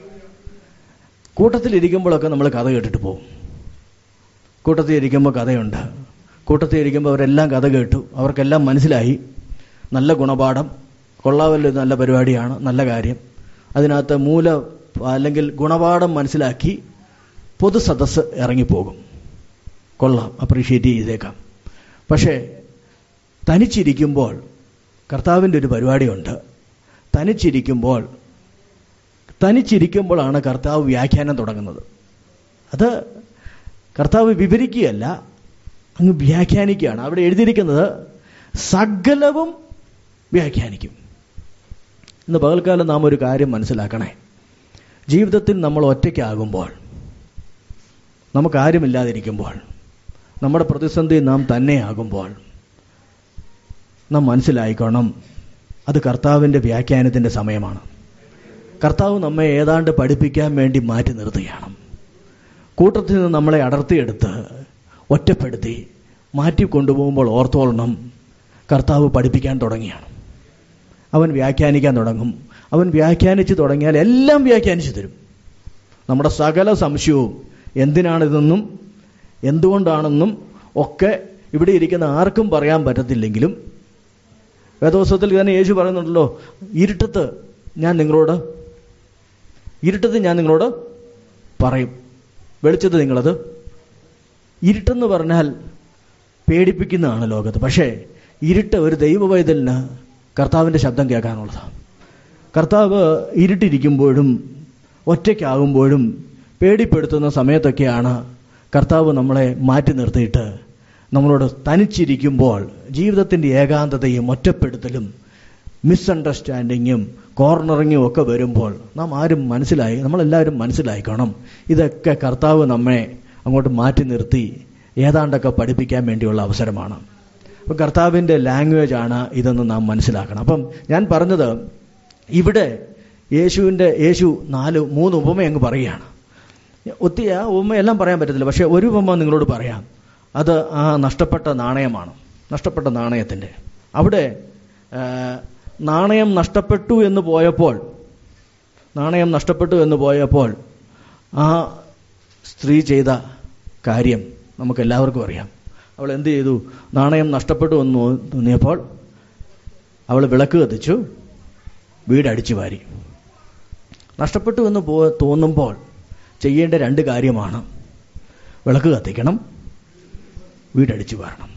Speaker 1: കൂട്ടത്തിലിരിക്കുമ്പോഴൊക്കെ നമ്മൾ കഥ കേട്ടിട്ട് പോകും കൂട്ടത്തിൽ ഇരിക്കുമ്പോൾ കഥയുണ്ട് കൂട്ടത്തിൽ ഇരിക്കുമ്പോൾ അവരെല്ലാം കഥ കേട്ടു അവർക്കെല്ലാം മനസ്സിലായി നല്ല ഗുണപാഠം കൊള്ളാവല്ലോ ഇത് നല്ല പരിപാടിയാണ് നല്ല കാര്യം അതിനകത്ത് മൂല അല്ലെങ്കിൽ ഗുണപാഠം മനസ്സിലാക്കി പൊതുസദസ്സ് ഇറങ്ങിപ്പോകും കൊള്ളാം അപ്രീഷിയേറ്റ് ചെയ്തേക്കാം പക്ഷേ തനിച്ചിരിക്കുമ്പോൾ കർത്താവിൻ്റെ ഒരു പരിപാടിയുണ്ട് തനിച്ചിരിക്കുമ്പോൾ തനിച്ചിരിക്കുമ്പോഴാണ് കർത്താവ് വ്യാഖ്യാനം തുടങ്ങുന്നത് അത് കർത്താവ് വിവരിക്കുകയല്ല അങ്ങ് വ്യാഖ്യാനിക്കുകയാണ് അവിടെ എഴുതിയിരിക്കുന്നത് സകലവും വ്യാഖ്യാനിക്കും ഇന്ന് പകൽക്കാലം നാം ഒരു കാര്യം മനസ്സിലാക്കണേ ജീവിതത്തിൽ നമ്മൾ ഒറ്റയ്ക്കാകുമ്പോൾ നമുക്കാരുമില്ലാതിരിക്കുമ്പോൾ നമ്മുടെ പ്രതിസന്ധി നാം തന്നെയാകുമ്പോൾ നാം മനസ്സിലായിക്കോണം അത് കർത്താവിൻ്റെ വ്യാഖ്യാനത്തിൻ്റെ സമയമാണ് കർത്താവ് നമ്മെ ഏതാണ്ട് പഠിപ്പിക്കാൻ വേണ്ടി മാറ്റി നിർത്തുകയാണ് കൂട്ടത്തിൽ നിന്ന് നമ്മളെ അടർത്തിയെടുത്ത് ഒറ്റപ്പെടുത്തി മാറ്റി കൊണ്ടുപോകുമ്പോൾ ഓർത്തോളണം കർത്താവ് പഠിപ്പിക്കാൻ തുടങ്ങിയാണ് അവൻ വ്യാഖ്യാനിക്കാൻ തുടങ്ങും അവൻ വ്യാഖ്യാനിച്ച് തുടങ്ങിയാൽ എല്ലാം വ്യാഖ്യാനിച്ചു തരും നമ്മുടെ സകല സംശയവും എന്തിനാണിതെന്നും എന്തുകൊണ്ടാണെന്നും ഒക്കെ ഇവിടെ ഇരിക്കുന്ന ആർക്കും പറയാൻ പറ്റത്തില്ലെങ്കിലും വേദോത്സവത്തിൽ തന്നെ യേശു പറയുന്നുണ്ടല്ലോ ഇരുട്ടത്ത് ഞാൻ നിങ്ങളോട് ഇരുട്ടത്ത് ഞാൻ നിങ്ങളോട് പറയും വെളിച്ചത്ത് നിങ്ങളത് ഇരുട്ടെന്ന് പറഞ്ഞാൽ പേടിപ്പിക്കുന്നതാണ് ലോകത്ത് പക്ഷേ ഇരുട്ട് ഒരു ദൈവവൈതലിന് കർത്താവിൻ്റെ ശബ്ദം കേൾക്കാനുള്ളതാണ് കർത്താവ് ഇരുട്ടിരിക്കുമ്പോഴും ഒറ്റയ്ക്കാകുമ്പോഴും പേടിപ്പെടുത്തുന്ന സമയത്തൊക്കെയാണ് കർത്താവ് നമ്മളെ മാറ്റി നിർത്തിയിട്ട് നമ്മളോട് തനിച്ചിരിക്കുമ്പോൾ ജീവിതത്തിൻ്റെ ഏകാന്തതയും ഒറ്റപ്പെടുത്തലും മിസ്അണ്ടർസ്റ്റാൻഡിങ്ങും കോർണറിങ്ങും ഒക്കെ വരുമ്പോൾ നാം ആരും മനസ്സിലായി നമ്മളെല്ലാവരും മനസ്സിലായിക്കണം ഇതൊക്കെ കർത്താവ് നമ്മെ അങ്ങോട്ട് മാറ്റി നിർത്തി ഏതാണ്ടൊക്കെ പഠിപ്പിക്കാൻ വേണ്ടിയുള്ള അവസരമാണ് അപ്പം കർത്താവിൻ്റെ ലാംഗ്വേജ് ആണ് ഇതെന്ന് നാം മനസ്സിലാക്കണം അപ്പം ഞാൻ പറഞ്ഞത് ഇവിടെ യേശുവിൻ്റെ യേശു നാല് മൂന്ന് ഉപമ അങ്ങ് പറയുകയാണ് ഒത്തിരി ആ ഉപമ എല്ലാം പറയാൻ പറ്റത്തില്ല പക്ഷേ ഒരു ഉപമ നിങ്ങളോട് പറയാം അത് ആ നഷ്ടപ്പെട്ട നാണയമാണ് നഷ്ടപ്പെട്ട നാണയത്തിൻ്റെ അവിടെ ആ, നാണയം നഷ്ടപ്പെട്ടു എന്ന് പോയപ്പോൾ നാണയം നഷ്ടപ്പെട്ടു എന്ന് പോയപ്പോൾ ആ സ്ത്രീ ചെയ്ത കാര്യം നമുക്ക് എല്ലാവർക്കും അറിയാം അവൾ എന്ത് ചെയ്തു നാണയം നഷ്ടപ്പെട്ടു എന്ന് തോ- തോന്നിയപ്പോൾ അവൾ വിളക്ക് കത്തിച്ചു വീടടിച്ചു വാരി നഷ്ടപ്പെട്ടു എന്ന് പോ തോന്നുമ്പോൾ ചെയ്യേണ്ട രണ്ട് കാര്യമാണ് വിളക്ക് കത്തിക്കണം വീടടിച്ചു വാരണം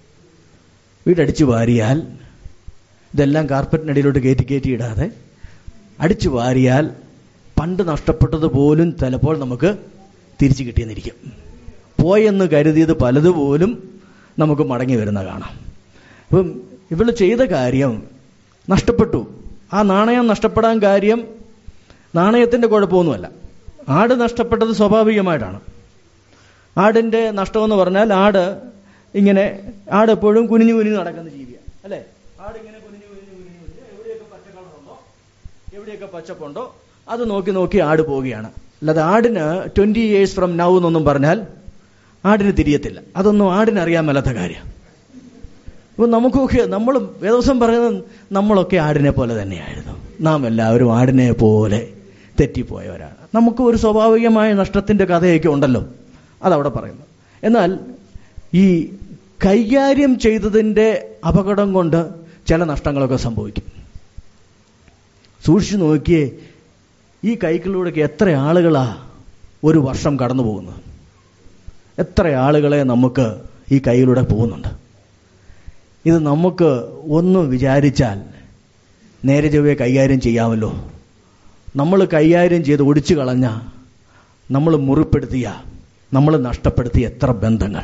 Speaker 1: വീടടിച്ചു വാരിയാൽ ഇതെല്ലാം കാർപ്പറ്റിനടിയിലോട്ട് കയറ്റി കയറ്റി ഇടാതെ അടിച്ചു വാരിയാൽ പണ്ട് നഷ്ടപ്പെട്ടത് പോലും ചിലപ്പോൾ നമുക്ക് തിരിച്ചു കിട്ടിയെന്നിരിക്കും പോയെന്ന് കരുതിയത് പലതുപോലും നമുക്ക് മടങ്ങി വരുന്ന കാണാം അപ്പം ഇവള് ചെയ്ത കാര്യം നഷ്ടപ്പെട്ടു ആ നാണയം നഷ്ടപ്പെടാൻ കാര്യം നാണയത്തിന്റെ കുഴപ്പമൊന്നുമല്ല ആട് നഷ്ടപ്പെട്ടത് സ്വാഭാവികമായിട്ടാണ് ആടിന്റെ നഷ്ടമെന്ന് പറഞ്ഞാൽ ആട് ഇങ്ങനെ ആട് എപ്പോഴും കുനിഞ്ഞു കുനിഞ്ഞു നടക്കുന്ന ജീവിയാണ് അല്ലേ ആട് ഇങ്ങനെ കുനിഞ്ഞു കുനിഞ്ഞു കുനിഞ്ഞു കുനിഞ്ഞ് എവിടെയൊക്കെ പച്ച കളറുണ്ടോ എവിടെയൊക്കെ പച്ചപ്പുണ്ടോ അത് നോക്കി നോക്കി ആട് പോവുകയാണ് അല്ലാതെ ആടിന് ട്വന്റി ഇയേഴ്സ് ഫ്രം നൗ എന്നൊന്നും പറഞ്ഞാൽ ആടിന് തിരിയത്തില്ല അതൊന്നും ആടിന് അറിയാൻ മേലാത്ത കാര്യം അപ്പൊ നമുക്കൊക്കെ നമ്മളും വേദവസം പറയുന്നത് നമ്മളൊക്കെ ആടിനെ പോലെ തന്നെയായിരുന്നു നാം എല്ലാവരും ആടിനെ പോലെ തെറ്റിപ്പോയവരാണ് നമുക്ക് ഒരു സ്വാഭാവികമായ നഷ്ടത്തിന്റെ കഥയൊക്കെ ഉണ്ടല്ലോ അതവിടെ പറയുന്നു എന്നാൽ ഈ കൈകാര്യം ചെയ്തതിന്റെ അപകടം കൊണ്ട് ചില നഷ്ടങ്ങളൊക്കെ സംഭവിക്കും സൂക്ഷിച്ചു നോക്കിയേ ഈ കൈകളിലൂടെയൊക്കെ എത്ര ആളുകളാ ഒരു വർഷം കടന്നു പോകുന്നത് എത്ര ആളുകളെ നമുക്ക് ഈ കൈയിലൂടെ പോകുന്നുണ്ട് ഇത് നമുക്ക് ഒന്ന് വിചാരിച്ചാൽ നേരെ ചൊവ്വയെ കൈകാര്യം ചെയ്യാമല്ലോ നമ്മൾ കൈകാര്യം ചെയ്ത് ഒടിച്ചു കളഞ്ഞ നമ്മൾ മുറിപ്പെടുത്തിയ നമ്മൾ നഷ്ടപ്പെടുത്തിയ എത്ര ബന്ധങ്ങൾ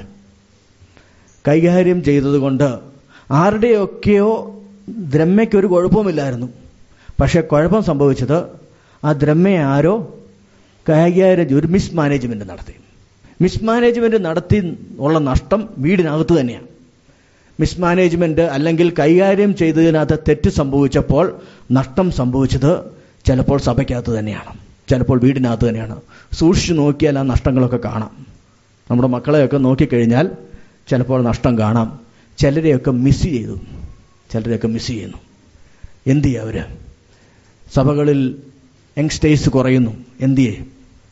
Speaker 1: കൈകാര്യം ചെയ്തതുകൊണ്ട് ആരുടെയൊക്കെയോ ദ്രമ്മയ്ക്ക് ഒരു കുഴപ്പമില്ലായിരുന്നു പക്ഷെ കുഴപ്പം സംഭവിച്ചത് ആ ദ്രമ്മയെ ആരോ കൈകാര്യം ഒരു മിസ് മാനേജ്മെന്റ് നടത്തി മിസ് മാനേജ്മെന്റ് നടത്തി ഉള്ള നഷ്ടം വീടിനകത്ത് തന്നെയാണ് മിസ് മാനേജ്മെന്റ് അല്ലെങ്കിൽ കൈകാര്യം ചെയ്തതിനകത്ത് തെറ്റ് സംഭവിച്ചപ്പോൾ നഷ്ടം സംഭവിച്ചത് ചിലപ്പോൾ സഭയ്ക്കകത്ത് തന്നെയാണ് ചിലപ്പോൾ വീടിനകത്ത് തന്നെയാണ് സൂക്ഷിച്ചു നോക്കിയാൽ ആ നഷ്ടങ്ങളൊക്കെ കാണാം നമ്മുടെ മക്കളെയൊക്കെ നോക്കിക്കഴിഞ്ഞാൽ ചിലപ്പോൾ നഷ്ടം കാണാം ചിലരെയൊക്കെ മിസ് ചെയ്തു ചിലരെയൊക്കെ മിസ് ചെയ്യുന്നു എന്ത് ചെയ്യും അവര് സഭകളിൽ യങ്സ്റ്റേഴ്സ് കുറയുന്നു എന്ത് ചെയ്യും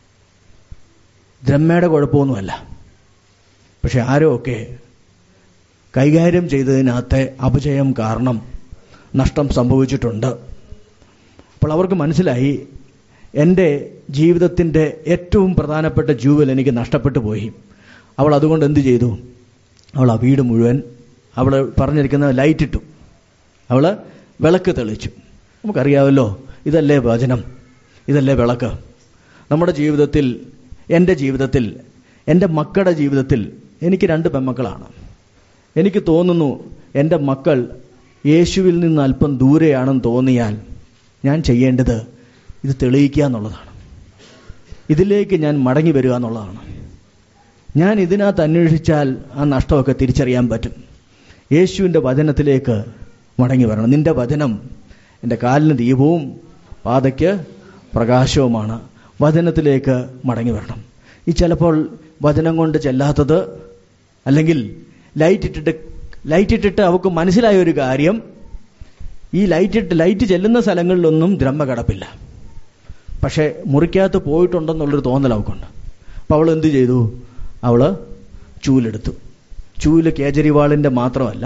Speaker 1: ദ്രമ്മയുടെ കുഴപ്പമൊന്നുമല്ല പക്ഷെ ആരോ ഒക്കെ കൈകാര്യം ചെയ്തതിനകത്തെ അപജയം കാരണം നഷ്ടം സംഭവിച്ചിട്ടുണ്ട് അപ്പോൾ അവർക്ക് മനസ്സിലായി എൻ്റെ ജീവിതത്തിൻ്റെ ഏറ്റവും പ്രധാനപ്പെട്ട ജൂവൽ എനിക്ക് നഷ്ടപ്പെട്ടു പോയി അവൾ അതുകൊണ്ട് എന്ത് ചെയ്തു അവൾ ആ വീട് മുഴുവൻ അവൾ പറഞ്ഞിരിക്കുന്ന ലൈറ്റ് ഇട്ടു അവൾ വിളക്ക് തെളിച്ചു നമുക്കറിയാമല്ലോ ഇതല്ലേ വചനം ഇതല്ലേ വിളക്ക് നമ്മുടെ ജീവിതത്തിൽ എൻ്റെ ജീവിതത്തിൽ എൻ്റെ മക്കളുടെ ജീവിതത്തിൽ എനിക്ക് രണ്ട് പെമ്മക്കളാണ് എനിക്ക് തോന്നുന്നു എൻ്റെ മക്കൾ യേശുവിൽ നിന്ന് അല്പം ദൂരെയാണെന്ന് തോന്നിയാൽ ഞാൻ ചെയ്യേണ്ടത് ഇത് തെളിയിക്കുക എന്നുള്ളതാണ് ഇതിലേക്ക് ഞാൻ മടങ്ങി വരിക എന്നുള്ളതാണ് ഞാൻ ഇതിനകത്ത് അന്വേഷിച്ചാൽ ആ നഷ്ടമൊക്കെ തിരിച്ചറിയാൻ പറ്റും യേശുവിൻ്റെ വചനത്തിലേക്ക് മടങ്ങി വരണം നിന്റെ വചനം എൻ്റെ കാലിന് ദീപവും പാതയ്ക്ക് പ്രകാശവുമാണ് വചനത്തിലേക്ക് മടങ്ങി വരണം ഈ ചിലപ്പോൾ വചനം കൊണ്ട് ചെല്ലാത്തത് അല്ലെങ്കിൽ ലൈറ്റ് ഇട്ടിട്ട് ലൈറ്റ് ഇട്ടിട്ട് അവൾക്ക് മനസ്സിലായ ഒരു കാര്യം ഈ ലൈറ്റ് ഇട്ട് ലൈറ്റ് ചെല്ലുന്ന സ്ഥലങ്ങളിലൊന്നും ദ്രമ്മ കടപ്പില്ല പക്ഷെ മുറിക്കകത്ത് പോയിട്ടുണ്ടെന്നുള്ളൊരു തോന്നൽ അവൾക്കുണ്ട് അപ്പൊ അവൾ എന്ത് ചെയ്തു അവള് ചൂലെടുത്തു ചൂല് കേജരിവാളിന്റെ മാത്രമല്ല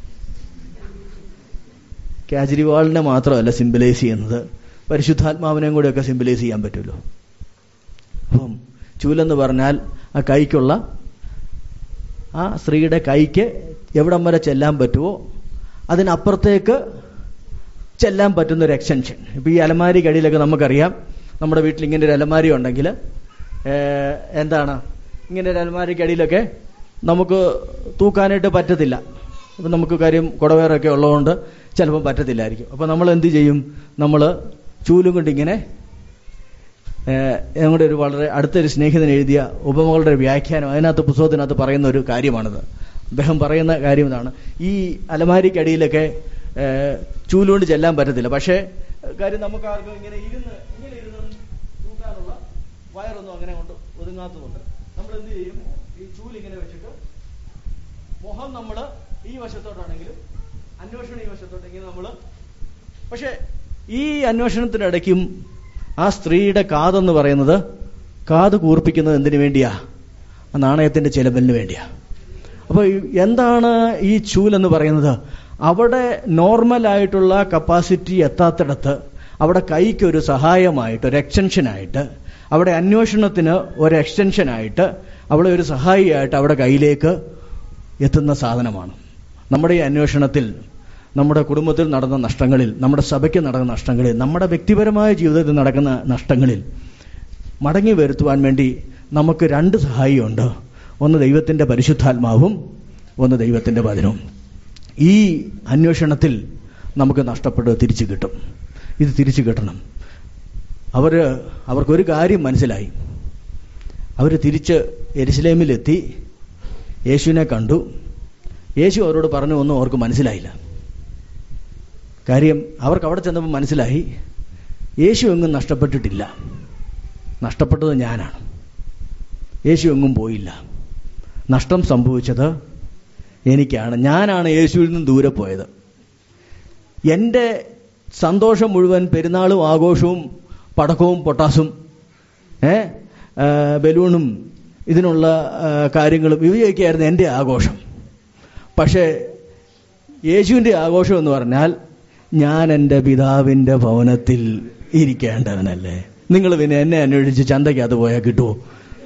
Speaker 1: കേജരിവാളിനെ മാത്രമല്ല സിംബലൈസ് ചെയ്യുന്നത് പരിശുദ്ധാത്മാവിനെയും കൂടെയൊക്കെ സിംബലൈസ് ചെയ്യാൻ പറ്റുമല്ലോ അപ്പം ചൂലെന്ന് പറഞ്ഞാൽ ആ കൈക്കുള്ള ആ സ്ത്രീയുടെ കൈക്ക് എവിടം വരെ ചെല്ലാൻ പറ്റുമോ അതിനപ്പുറത്തേക്ക് ചെല്ലാൻ പറ്റുന്ന ഒരു എക്സ്റ്റൻഷൻ ഇപ്പൊ ഈ അലമാരി കടിയിലൊക്കെ നമുക്കറിയാം നമ്മുടെ വീട്ടിൽ ഇങ്ങനെ ഒരു അലമാരി ഉണ്ടെങ്കിൽ എന്താണ് ഇങ്ങനെ ഒരു അലമാരി കടിയിലൊക്കെ നമുക്ക് തൂക്കാനായിട്ട് പറ്റത്തില്ല ഇപ്പം നമുക്ക് കാര്യം കുടവേറൊക്കെ ഉള്ളതുകൊണ്ട് ചിലപ്പോൾ പറ്റത്തില്ലായിരിക്കും അപ്പം നമ്മൾ എന്ത് ചെയ്യും നമ്മൾ ചൂലും കൊണ്ട് ഇങ്ങനെ ഞങ്ങളുടെ ഒരു വളരെ അടുത്തൊരു സ്നേഹിതൻ എഴുതിയ ഉപമകളുടെ ഒരു വ്യാഖ്യാനം അതിനകത്ത് പുസ്തകത്തിനകത്ത് പറയുന്ന ഒരു കാര്യമാണിത് അദ്ദേഹം പറയുന്ന കാര്യം ഇതാണ് ഈ അലമാരിക്കടിയിലൊക്കെ ചൂലുകൊണ്ട് ചെല്ലാൻ പറ്റത്തില്ല പക്ഷേ കാര്യം നമുക്ക് ആർക്കും ഇങ്ങനെ ഇരുന്ന് ഇങ്ങനെ ഇരുന്ന് തൂക്കാനുള്ള വയറൊന്നും അങ്ങനെ കൊണ്ട് ഒതുങ്ങാത്തതുകൊണ്ട് നമ്മൾ എന്ത് ചെയ്യും ഈ ചൂല് ഇങ്ങനെ വെച്ചിട്ട് മുഖം നമ്മൾ ഈ വശത്തോട്ടാണെങ്കിലും അന്വേഷണം ഈ വശത്തോട്ടെങ്കിലും നമ്മൾ പക്ഷെ ഈ അന്വേഷണത്തിനിടയ്ക്കും ആ സ്ത്രീയുടെ കാതെന്ന് പറയുന്നത് കാത് കൂർപ്പിക്കുന്നത് എന്തിനു വേണ്ടിയാ ആ നാണയത്തിന്റെ ചെലവിന് വേണ്ടിയാ അപ്പൊ എന്താണ് ഈ ചൂലെന്ന് പറയുന്നത് അവിടെ നോർമൽ ആയിട്ടുള്ള കപ്പാസിറ്റി എത്താത്തിടത്ത് അവിടെ കൈക്ക് ഒരു സഹായമായിട്ട് ഒരു എക്സ്റ്റൻഷനായിട്ട് അവിടെ അന്വേഷണത്തിന് ഒരു എക്സ്റ്റൻഷനായിട്ട് അവിടെ ഒരു സഹായിയായിട്ട് അവിടെ കയ്യിലേക്ക് എത്തുന്ന സാധനമാണ് നമ്മുടെ ഈ അന്വേഷണത്തിൽ നമ്മുടെ കുടുംബത്തിൽ നടന്ന നഷ്ടങ്ങളിൽ നമ്മുടെ സഭയ്ക്ക് നടന്ന നഷ്ടങ്ങളിൽ നമ്മുടെ വ്യക്തിപരമായ ജീവിതത്തിൽ നടക്കുന്ന നഷ്ടങ്ങളിൽ മടങ്ങി വരുത്തുവാൻ വേണ്ടി നമുക്ക് രണ്ട് സഹായിയുണ്ട് ഒന്ന് ദൈവത്തിന്റെ പരിശുദ്ധാത്മാവും ഒന്ന് ദൈവത്തിന്റെ വചനവും ഈ അന്വേഷണത്തിൽ നമുക്ക് നഷ്ടപ്പെട്ടത് തിരിച്ചു കിട്ടും ഇത് തിരിച്ചു കിട്ടണം അവർ അവർക്കൊരു കാര്യം മനസ്സിലായി അവർ തിരിച്ച് എരുസലേമിലെത്തി യേശുവിനെ കണ്ടു യേശു അവരോട് പറഞ്ഞു ഒന്നും അവർക്ക് മനസ്സിലായില്ല കാര്യം അവർക്ക് അവിടെ ചെന്നപ്പോൾ മനസ്സിലായി യേശു എങ്ങും നഷ്ടപ്പെട്ടിട്ടില്ല നഷ്ടപ്പെട്ടത് ഞാനാണ് യേശു എങ്ങും പോയില്ല നഷ്ടം സംഭവിച്ചത് എനിക്കാണ് ഞാനാണ് യേശുവിൽ നിന്നും ദൂരെ പോയത് എൻ്റെ സന്തോഷം മുഴുവൻ പെരുന്നാളും ആഘോഷവും പടക്കവും പൊട്ടാസും ഏ ആ, ബലൂണും ഇതിനുള്ള ആ, കാര്യങ്ങളും ഇവയൊക്കെയായിരുന്നു എൻ്റെ ആഘോഷം പക്ഷേ യേശുവിൻ്റെ ആഘോഷം എന്ന് പറഞ്ഞാൽ ഞാൻ എൻ്റെ പിതാവിൻ്റെ ഭവനത്തിൽ ഇരിക്കേണ്ടവനല്ലേ നിങ്ങൾ പിന്നെ എന്നെ അന്വേഷിച്ച് ചന്തയ്ക്കകത്ത് പോയാൽ കിട്ടുമോ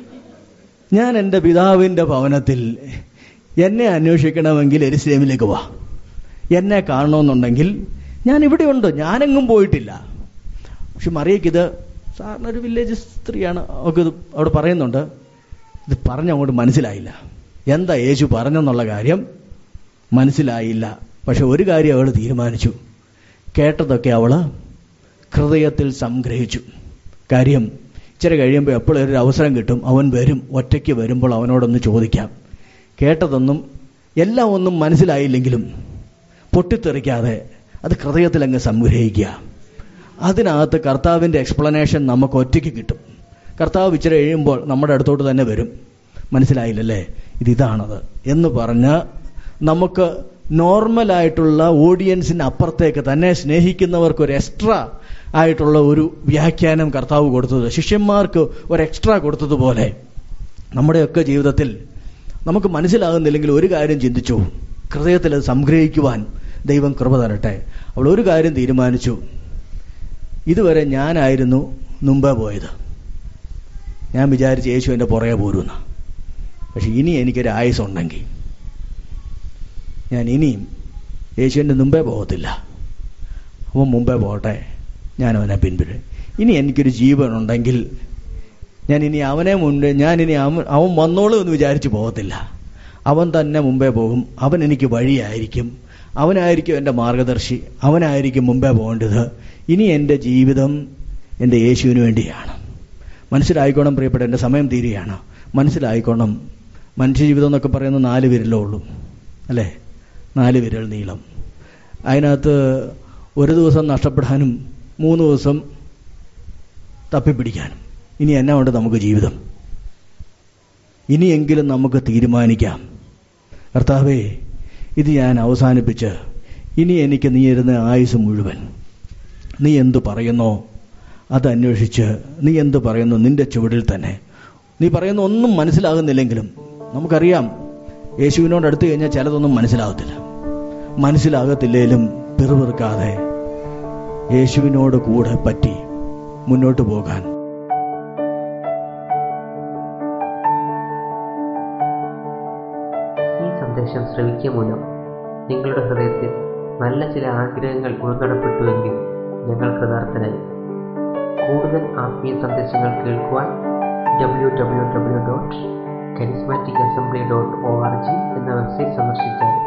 Speaker 1: ഞാൻ എൻ്റെ പിതാവിൻ്റെ ഭവനത്തിൽ എന്നെ അന്വേഷിക്കണമെങ്കിൽ എരിശ്ലേമിലേക്ക് വാ എന്നെ കാണണമെന്നുണ്ടെങ്കിൽ ഞാൻ ഇവിടെയുണ്ട് ഞാനെങ്ങും പോയിട്ടില്ല പക്ഷെ മറിയയ്ക്കിത് സാറിന് ഒരു വില്ലേജ് സ്ത്രീയാണ് അവൾക്ക് ഇത് അവിടെ പറയുന്നുണ്ട് ഇത് പറഞ്ഞ് അങ്ങോട്ട് മനസ്സിലായില്ല എന്താ യേശു പറഞ്ഞെന്നുള്ള കാര്യം മനസ്സിലായില്ല പക്ഷെ ഒരു കാര്യം അവൾ തീരുമാനിച്ചു കേട്ടതൊക്കെ അവൾ ഹൃദയത്തിൽ സംഗ്രഹിച്ചു കാര്യം ഇച്ചിരി കഴിയുമ്പോൾ എപ്പോഴും ഒരു അവസരം കിട്ടും അവൻ വരും ഒറ്റയ്ക്ക് വരുമ്പോൾ അവനോടൊന്ന് ചോദിക്കാം കേട്ടതൊന്നും എല്ലാം ഒന്നും മനസ്സിലായില്ലെങ്കിലും പൊട്ടിത്തെറിക്കാതെ അത് ഹൃദയത്തിൽ അങ്ങ് സംഗ്രഹിക്കുക അതിനകത്ത് കർത്താവിൻ്റെ എക്സ്പ്ലനേഷൻ നമുക്ക് ഒറ്റയ്ക്ക് കിട്ടും കർത്താവ് ഇച്ചിരി കഴിയുമ്പോൾ നമ്മുടെ അടുത്തോട്ട് തന്നെ വരും മനസ്സിലായില്ലല്ലേ ഇത് ഇതാണത് എന്ന് പറഞ്ഞ് നമുക്ക് നോർമലായിട്ടുള്ള ഓഡിയൻസിന് അപ്പുറത്തേക്ക് തന്നെ സ്നേഹിക്കുന്നവർക്ക് ഒരു എക്സ്ട്രാ ആയിട്ടുള്ള ഒരു വ്യാഖ്യാനം കർത്താവ് കൊടുത്തത് ശിഷ്യന്മാർക്ക് ഒരു എക്സ്ട്രാ കൊടുത്തതുപോലെ നമ്മുടെയൊക്കെ ജീവിതത്തിൽ നമുക്ക് മനസ്സിലാകുന്നില്ലെങ്കിൽ ഒരു കാര്യം ചിന്തിച്ചു ഹൃദയത്തിൽ അത് സംഗ്രഹിക്കുവാൻ ദൈവം കൃപ തരട്ടെ അവൾ ഒരു കാര്യം തീരുമാനിച്ചു ഇതുവരെ ഞാനായിരുന്നു മുമ്പേ പോയത് ഞാൻ വിചാരിച്ച് യേശു എൻ്റെ പുറകെ പോരുന്ന പക്ഷെ ഇനി എനിക്കൊരു ആയുസ് ഉണ്ടെങ്കിൽ ഞാൻ ഇനിയും യേശുവിൻ്റെ മുമ്പേ പോകത്തില്ല അവൻ മുമ്പേ പോകട്ടെ ഞാൻ അവനെ പിൻപിടും ഇനി എനിക്കൊരു ജീവൻ ഉണ്ടെങ്കിൽ ഞാൻ ഇനി അവനെ മുൻപേ ഞാൻ ഇനി അവൻ അവൻ വന്നോളൂ എന്ന് വിചാരിച്ച് പോകത്തില്ല അവൻ തന്നെ മുമ്പേ പോകും അവൻ എനിക്ക് വഴിയായിരിക്കും അവനായിരിക്കും എൻ്റെ മാർഗദർശി അവനായിരിക്കും മുമ്പേ പോകേണ്ടത് ഇനി എൻ്റെ ജീവിതം എൻ്റെ യേശുവിന് വേണ്ടിയാണ് മനസ്സിലായിക്കോണം പ്രിയപ്പെട്ട എൻ്റെ സമയം തീരുകയാണ് മനസ്സിലായിക്കോണം മനുഷ്യജീവിതം എന്നൊക്കെ പറയുന്നത് നാല് വിരലേ ഉള്ളൂ അല്ലേ നാല് വിരൽ നീളം അതിനകത്ത് ഒരു ദിവസം നഷ്ടപ്പെടാനും മൂന്ന് ദിവസം തപ്പിപ്പിടിക്കാനും ഇനി എന്നാ ഉണ്ട് നമുക്ക് ജീവിതം ഇനിയെങ്കിലും നമുക്ക് തീരുമാനിക്കാം കർത്താവേ ഇത് ഞാൻ അവസാനിപ്പിച്ച് ഇനി എനിക്ക് നീ ഇരുന്ന ആയുസ് മുഴുവൻ നീ എന്തു പറയുന്നോ അത് അന്വേഷിച്ച് നീ എന്ത് പറയുന്നു നിന്റെ ചുവടിൽ തന്നെ നീ പറയുന്ന ഒന്നും മനസ്സിലാകുന്നില്ലെങ്കിലും നമുക്കറിയാം യേശുവിനോട് അടുത്ത് കഴിഞ്ഞാൽ ചിലതൊന്നും മനസ്സിലാകത്തില്ല മനസ്സിലാകത്തില്ലേലും പിറുപിറുക്കാതെ യേശുവിനോട് കൂടെ പറ്റി മുന്നോട്ട് പോകാൻ
Speaker 3: ഈ സന്ദേശം ശ്രവിക്കുക മൂലം നിങ്ങളുടെ ഹൃദയത്തിൽ നല്ല ചില ആഗ്രഹങ്ങൾ ഉൾക്കടപ്പെട്ടുവെങ്കിൽ ഞങ്ങൾ കൃതാർത്ഥനായി കൂടുതൽ ആത്മീയ സന്ദേശങ്ങൾ കേൾക്കുവാൻ W W W dot charismatic assembly dot O R G എന്ന വെബ്സൈറ്റ് സന്ദർശിച്ചാൽ